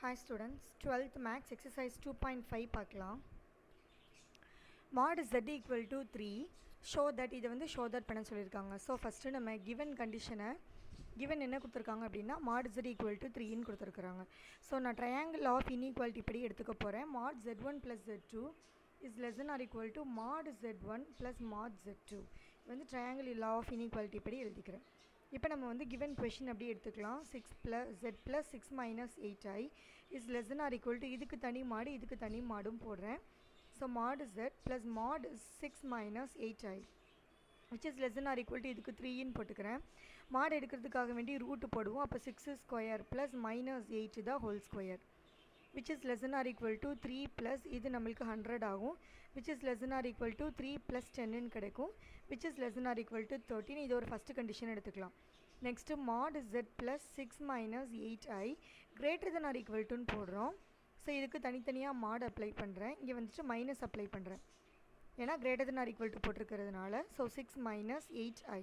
hi students twelfth maths exercise two point five பார்க்கலாம் mod z equal to three show that இதை வந்து show that பண்ண சொல்லியிருக்காங்க so first நம்ம given கண்டிஷனை கிவன் என்ன கொடுத்துருக்காங்க அப்படின்னா மாட் z ஈக்குவல் டு த்ரீன்னு கொடுத்துருக்குறாங்க ஸோ நான் ட்ரையாங்கிள் ஆஃப் இன்இக்வாலிட்டி படி எடுத்துக்க போகிறேன் mod z1 one plus jet two is less than or equal to mod z1 one plus mod jet two வந்து ட்ரையாங்கிள் லா ஆஃப் இன்இக்வாலிட்டி படி எழுதிக்கிறேன் இப்போ நம்ம வந்து கிவன் கொஷின் அப்படி எடுத்துக்கலாம் six plus z plus six minus eight i is less than or equal to இதுக்கு தனி மாடு இதுக்கு தனி மாடும் போடுறேன் so mod jet plus mod six minus eight i which is less than or equal to இதுக்கு த்ரீன்னு போட்டுக்கிறேன் mod எடுக்கிறதுக்காக வேண்டி ரூட்டு போடுவோம் அப்போ six square plus minus eight தான் whole square which is less than or equal to three plus இது நம்மளுக்கு ஹண்ட்ரட் ஆகும் which is less than or equal to three plus டென்னு கிடைக்கும் which is less than or equal to thirteen இது ஒரு first condition எடுத்துக்கலாம் next mod jet plus six minus eight i greater than or equal டுன்னு போடுறோம் so இதுக்கு தனித்தனியாக மாட் apply பண்ணுறேன் இங்கே வந்துட்டு மைனஸ் அப்ளை பண்ணுறேன் ஏன்னா greater than or equal to போட்டிருக்கிறதுனால so six minus eight i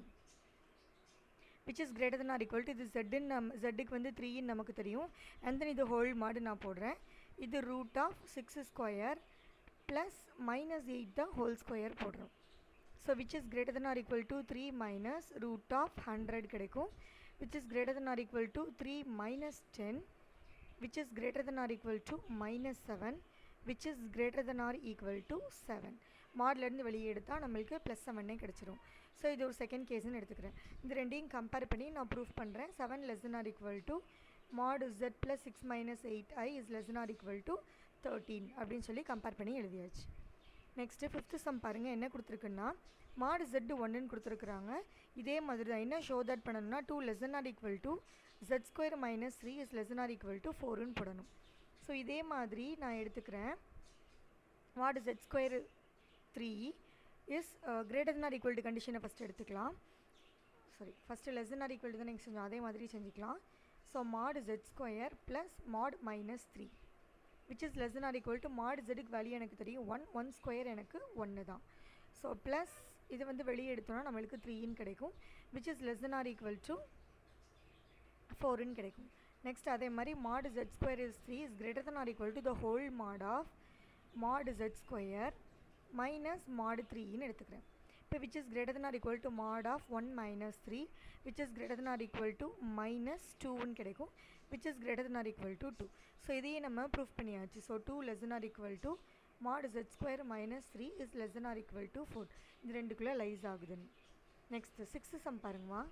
which is greater than or equal to இது ஜெட்டுன்னு நம் ஜெட்டுக்கு வந்து த்ரீன்னு நமக்கு தெரியும் அண்ட் தென் இது ஹோல் மாடு நான் போடுறேன் இது root of six square plus minus eight தான் ஹோல் ஸ்கொயர் போடுறோம் so which is greater than or equal to three minus root of hundred கிடைக்கும் which is greater than or equal to three minus ten which is greater than or equal to minus 7 which is greater than or equal to 7 மாடலேருந்து வெளியே எடுத்தால் நம்மளுக்கு plus செவனே கிடச்சிரும் so இது ஒரு second கேஸ்னு எடுத்துக்கிறேன் இந்த ரெண்டையும் கம்பேர் பண்ணி நான் ப்ரூஃப் பண்ணுறேன் seven less than or equal to mod z plus six minus eight i is less than or equal to thirteen அப்படின்னு சொல்லி கம்பேர் பண்ணி எழுதியாச்சு நெக்ஸ்ட்டு ஃபிஃப்த்து சம் பாருங்கள் என்ன கொடுத்துருக்குன்னா மாடு ஜெட்டு ஒன்றுன்னு கொடுத்துருக்குறாங்க இதே மாதிரி தான் என்ன ஷோ தட் பண்ணணும்னா two less than or equal to z square minus three is less than or equal to ஃபோருன்னு போடணும் ஸோ இதே மாதிரி நான் எடுத்துக்கிறேன் what z square three is greater than or equal to கண்டிஷனை ஃபஸ்ட்டு எடுத்துக்கலாம் sorry first less than or equal to தான் next செஞ்சோம் அதே மாதிரி செஞ்சுக்கலாம் so mod jet square plus mod minus three which is less than or equal to mod ஜெட்டுக்கு value எனக்கு தெரியும் ஒன் ஒன் ஸ்கொயர் எனக்கு ஒன்று தான் ஸோ ப்ளஸ் இது வந்து வெளியே எடுத்தோன்னா நம்மளுக்கு த்ரீன்னு கிடைக்கும் which is less than or equal to ஃபோருன்னு கிடைக்கும் நெக்ஸ்ட் அதே மாதிரி mod jet square is three is greater than or equal to the whole mod of mod jet square minus mod த்ரீன்னு எடுத்துக்கிறேன் இப்போ which is greater than or equal to mod of one minus three which is greater than or equal to minus டூன்னு கிடைக்கும் which is greater than or equal to two so இதையே நம்ம proof பண்ணியாச்சு so two less than or equal to mod jet square minus three is less than or equal to four இது ரெண்டுக்குள்ளே lies ஆகுதுன்னு next sixth sum பாருங்கம்மா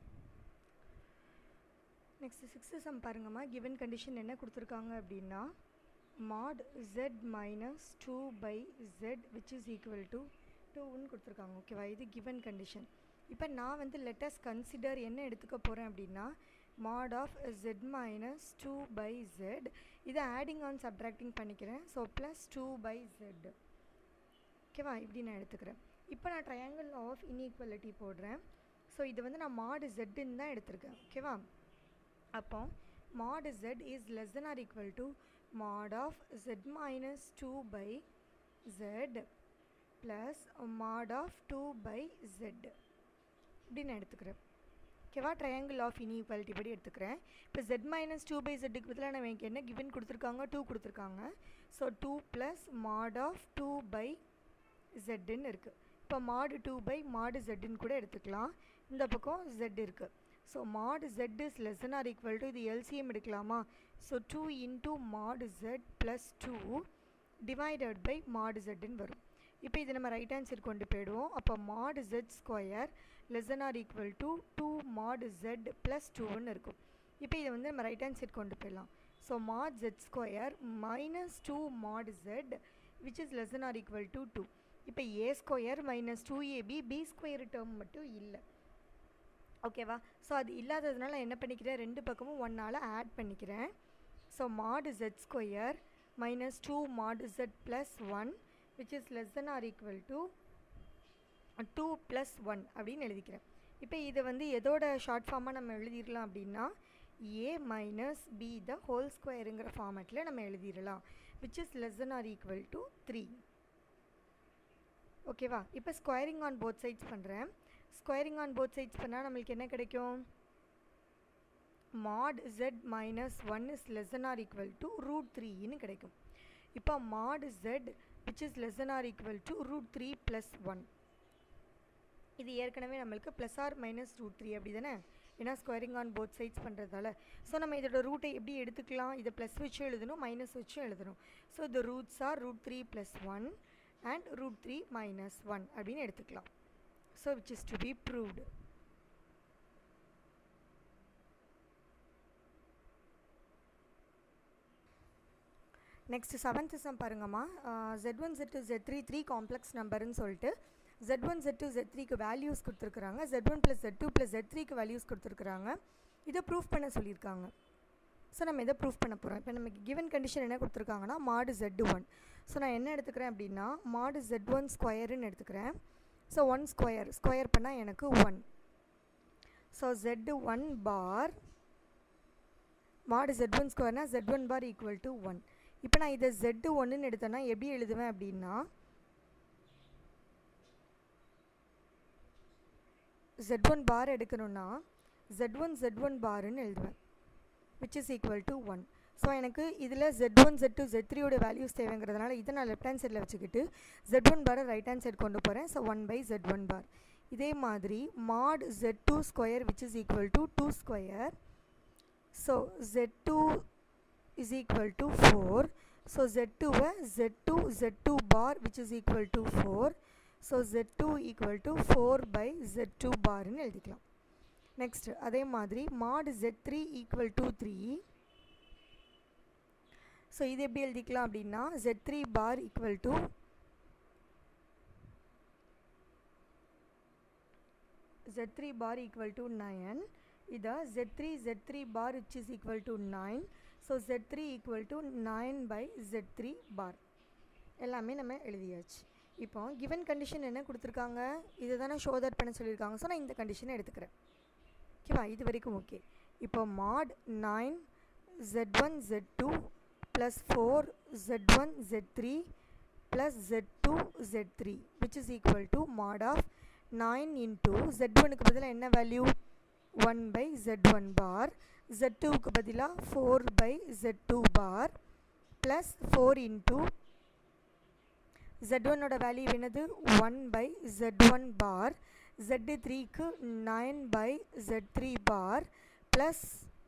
next sixth sum பாருங்கம்மா given condition என்ன கொடுத்துருக்காங்க அப்படின்னா mod Z minus two by Z which is equal to டூன்னு கொடுத்துருக்காங்க ஓகேவா இது கிவன் கண்டிஷன் இப்போ நான் வந்து லெட்டஸ் கன்சிடர் என்ன எடுத்துக்க போகிறேன் அப்படின்னா mod of Z minus two by Z இதை ஆடிங் ஆன் சப்ட்ராக்டிங் பண்ணிக்கிறேன் so plus two by Z ஓகேவா இப்படி நான் எடுத்துக்கிறேன் இப்போ நான் ட்ரையாங்கிள் ஆஃப் இன்ஈக்வாலிட்டி போடுறேன் ஸோ இது வந்து நான் மாடு ஜெட்டுன்னு தான் எடுத்திருக்கேன் ஓகேவா அப்போ mod z is less than or equal to mod of z minus 2 by z plus mod of 2 by z இப்படி நான் எடுத்துக்கிறேன் ஓகேவா ட்ரையாங்கிள் ஆஃப் இன்இக்வாலிட்டி படி எடுத்துக்கிறேன் இப்போ ஜெட் மைனஸ் டூ பை ஜெட்டுக்கு பதிலாக நம்ம எனக்கு என்ன கிவன் கொடுத்துருக்காங்க டூ கொடுத்துருக்காங்க so two plus mod of two by ஜெட்டுன்னு இருக்குது இப்போ மாடு டூ பை மாடு ஜெட்டுன்னு கூட எடுத்துக்கலாம் இந்த பக்கம் ஜெட் இருக்குது so mod Z is less than or equal to இது எல்சிஎம் எடுக்கலாமா so two into mod jet plus two divided by mod ஜெட்டுன்னு வரும் இப்போ இது நம்ம ரைட் ஹேண்ட் சைடு கொண்டு போயிடுவோம் அப்போ mod Z square less than or equal to two mod jet plus டூன்னு இருக்கும் இப்போ இதை வந்து நம்ம ரைட் ஹேண்ட் சைடு கொண்டு போயிடலாம் so mod Z square minus two mod Z which is less than or equal to two இப்போ A square minus two AB B square term மட்டும் இல்லை ஓகேவா ஸோ அது இல்லாததுனால நான் என்ன பண்ணிக்கிறேன் ரெண்டு பக்கமும் ஒன்னால் ஆட் பண்ணிக்கிறேன் so mod jet square minus two mod jet plus one which is less than or equal to two plus one அப்படின்னு எழுதிக்கிறேன் இப்போ இதை வந்து எதோட ஷார்ட் ஃபார்மாக நம்ம எழுதிடலாம் அப்படின்னா A minus B the whole ஸ்கொயருங்கிற ஃபார்மேட்டில் நம்ம எழுதிடலாம் which is less than or equal to three ஓகேவா இப்போ ஸ்கொயரிங் ஆன் போத் சைட்ஸ் பண்ணுறேன் ஸ்கொயரிங் ஆன் போத் சைட்ஸ் பண்ணால் நம்மளுக்கு என்ன கிடைக்கும் mod Z minus one is less than or equal to root த்ரீன்னு கிடைக்கும் இப்போ mod Z which is less than or equal to root three plus one இது ஏற்கனவே நம்மளுக்கு plus or minus root three அப்படி தானே ஏன்னா ஸ்கொயரிங் ஆன் போத் சைட்ஸ் பண்ணுறதால ஸோ நம்ம இதோட ரூட்டை எப்படி எடுத்துக்கலாம் இதை ப்ளஸ் வச்சும் எழுதணும் மைனஸ் வச்சும் எழுதணும் so the roots are root three plus one and root three minus one அப்படின்னு எடுத்துக்கலாம் so which is to be proved next seventh sum பாருங்கம்மா Z one Z two Z three three complex நம்பர்னு சொல்லிட்டு Z one Z two Z த்ரீக்கு values கொடுத்துருக்குறாங்க Z one plus jet two plus Z த்ரீக்கு values கொடுத்துருக்குறாங்க இதை proof பண்ண சொல்லியிருக்காங்க ஸோ நம்ம இதை ப்ரூஃப் பண்ண போகிறோம் இப்போ நமக்கு கிவன் கண்டிஷன் என்ன கொடுத்துருக்காங்கன்னா மாடு ஜெட் ஒன் ஸோ நான் என்ன எடுத்துக்கிறேன் அப்படின்னா மாடு ஜெட் ஒன் ஸ்கொயருன்னு எடுத்துக்கிறேன் ஸோ ஒன் ஸ்கொயர் ஸ்கொயர் பண்ணால் எனக்கு one so Z one bar mod Z one ஸ்கொயர்னால் Z one bar equal to one இப்போ நான் இதை ஜெட்டு ஒன்றுன்னு எடுத்தேன்னா எப்படி எழுதுவேன் அப்படின்னா ஜெட் ஒன் பார் எடுக்கணும்னா ஜெட் ஒன் ஜெட் ஒன் பாருன்னு எழுதுவேன் which is equal to one so எனக்கு இதில் Z one Z two Z த்ரீயோட வேல்யூஸ் தேவைங்கிறதுனால இதை நான் லெஃப்ட் ஹேண்ட் சைடில் வச்சுக்கிட்டு ஜெட் ஒன் பாரை ரைட் ஹேண்ட் சைடு கொண்டு போகிறேன் so one by Z one bar இதே மாதிரி mod jet two square which is equal to two square so Z two is equal to 4 so z2 z2 z2 bar which is equal to 4 so z2 equal to 4 by z2 bar னு எழுதிக்கலாம் next அதே மாதிரி mod z3 equal to 3 so இது எப்படி எழுதிக்கலாம் அப்படின்னா z3 bar equal to z3 bar equal to 9 இதை z3 z3 bar which is equal to 9 so Z three equal to nine by Z three bar எல்லாமே நம்ம எழுதியாச்சு இப்போ கிவன் கண்டிஷன் என்ன கொடுத்துருக்காங்க இதை தானே ஷோ தட் பண்ண சொல்லியிருக்காங்க ஸோ நான் இந்த கண்டிஷனை எடுத்துக்கிறேன் ஓகேவா இது வரைக்கும் ஓகே இப்போ mod nine Z one Z two plus four Z one Z three plus jet two Z three which is equal to mod of nine into Z ஒனுக்கு பதிலாக என்ன value one by Z one bar z2க்கு பதிலாக four by z2 bar plus four into z1 ஓட value என்னது one by z1 bar z த்ரீக்கு nine by z3 bar plus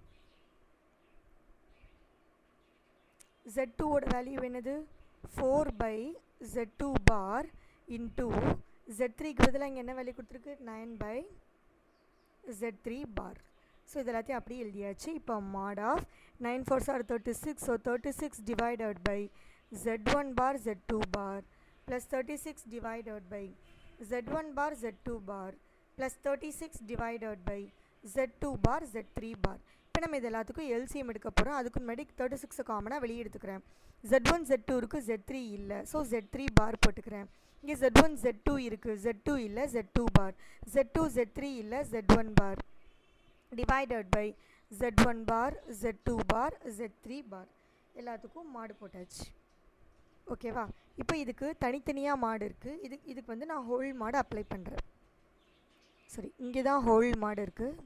z2 ஓட value என்னது four by z2 bar into z3க்கு பதிலாக இங்கே என்ன வேல்யூ கொடுத்துருக்கு nine by z3 bar so இது எல்லாத்தையும் அப்படியே எழுதியாச்சு இப்போ mod of nine fours are thirty six so thirty six divided by Z one bar Z two bar plus thirty six divided by Z one bar Z two bar plus thirty six divided by Z two bar Z three bar இப்போ நம்ம இது எல்லாத்துக்கும் LCM எடுக்க போகிறோம் அதுக்கு முன்னாடி thirty சிக்ஸை காமனாக வெளியே எடுத்துக்கிறேன் ஜெட் ஒன் ஜெட் டூ இருக்குது ஜெட் த்ரீ இல்லை ஸோ ஜெட் த்ரீ பார் போட்டுக்கிறேன் இங்கே ஜெட் ஒன் ஜெட் டூ இருக்குது ஜெட் டூ இல்லை Z two bar Z two Z three இல்லை Z one bar divided by z1 bar z2 bar z3 bar எல்லாத்துக்கும் மாடு போட்டாச்சு ஓகேவா இப்போ இதுக்கு தனித்தனியாக மாடு இருக்குது இது இதுக்கு வந்து நான் ஹோல் மாடு அப்ளை பண்ணுறேன் சரி இங்கே தான் ஹோல் மாடு இருக்குது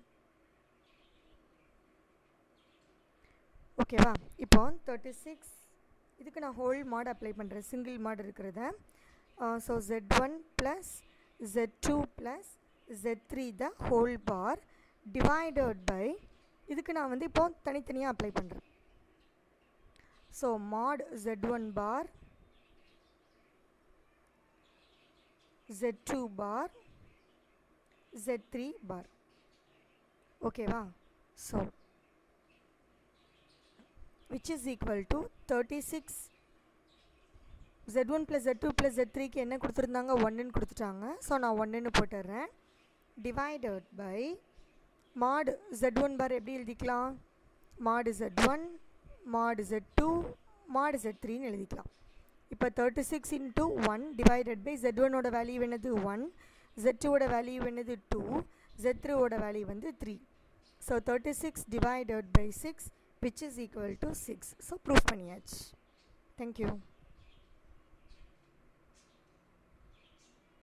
ஓகேவா இப்போ தேர்ட்டி சிக்ஸ் இதுக்கு நான் ஹோல் மாடு அப்ளை பண்ணுறேன் சிங்கிள் மாடு இருக்கிறத so Z one plus jet two plus Z three the whole bar divided by இதுக்கு நான் வந்து இப்போ தனித்தனியாக அப்ளை பண்ணுறேன் so mod Z one bar Z two bar Z three bar ஓகேவா so which is equal to thirty six Z one plus jet two plus Z த்ரீக்கு என்ன கொடுத்துருந்தாங்க ஒன்றுன்னு கொடுத்துட்டாங்க ஸோ நான் ஒன்றுன்னு போட்டுடுறேன் divided by mod Z one bar எப்படி எழுதிக்கலாம் mod Z one mod Z two mod Z த்ரீன்னு எழுதிக்கலாம் இப்போ thirty six into one divided by Z ஒன்னோட வேல்யூ என்னது ஒன் ஜெட் டூவோட வேல்யூ என்னது டூ ஜெட் த்ரீயோட வேல்யூ வந்து three so thirty six divided by six which is equal to six so proof பண்ணியாச்சு தேங்க்யூ